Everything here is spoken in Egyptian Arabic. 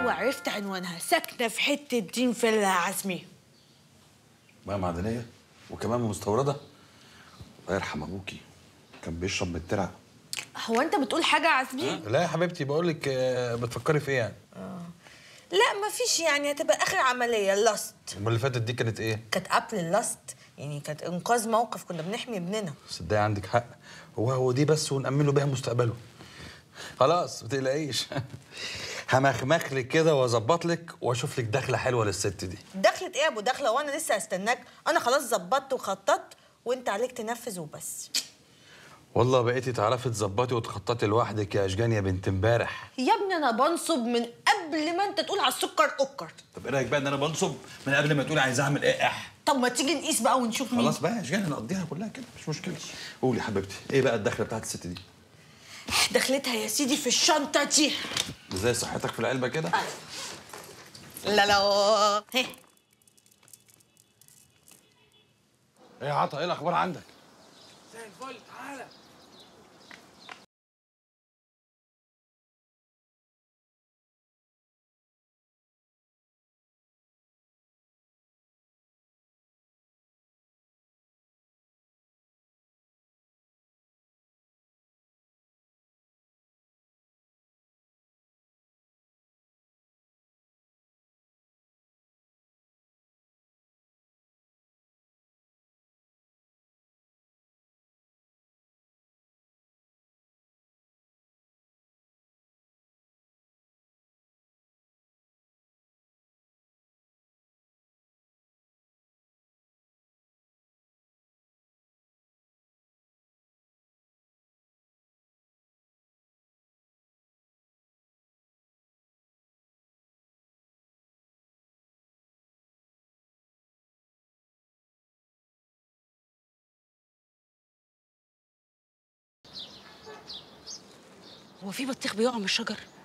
وعرفت عنوانها ساكنه في حته دين فيلا عزمي ميه معدنيه وكمان مستورده الله يرحم ابوكي كان بيشرب من الترع هو انت بتقول حاجه يا عزمي لا يا حبيبتي بقول لك بتفكري في ايه يعني لا ما فيش يعني هتبقى اخر عمليه لاست امال اللي فاتت دي كانت ايه كانت قبل اللاست يعني كانت انقاذ موقف كنا بنحمي ابننا صدقني عندك حق هو هو دي بس ونأمن له بيها مستقبله خلاص ما تقلقيش همخمخ لك كده واظبط لك واشوف لك دخله حلوه للست دي دخلت ايه يا ابو دخله وانا لسه هستناك انا خلاص ظبطت وخططت وانت عليك تنفذ وبس والله بقيتي تعرفي تظبطي وتخططي لوحدك يا اشجان يا بنت امبارح يا ابني انا بنصب من قبل ما انت تقول على السكر اوكر طب ايه رايك بقى ان انا بنصب من قبل ما تقولي عايز اعمل ايه اح طب ما تيجي نقيس بقى ونشوف مين خلاص بقى يا اشجان نقضيها كلها كده مش مشكله قولي يا حبيبتي ايه بقى الدخله بتاعت الست دي دخلتها يا سيدي في الشنطه دي زي صحتك في العلبه كده لا لا هي ايه يا عطا ايه الاخبار عندك زي الفل تعالى هو في بطيخ بيقع من الشجر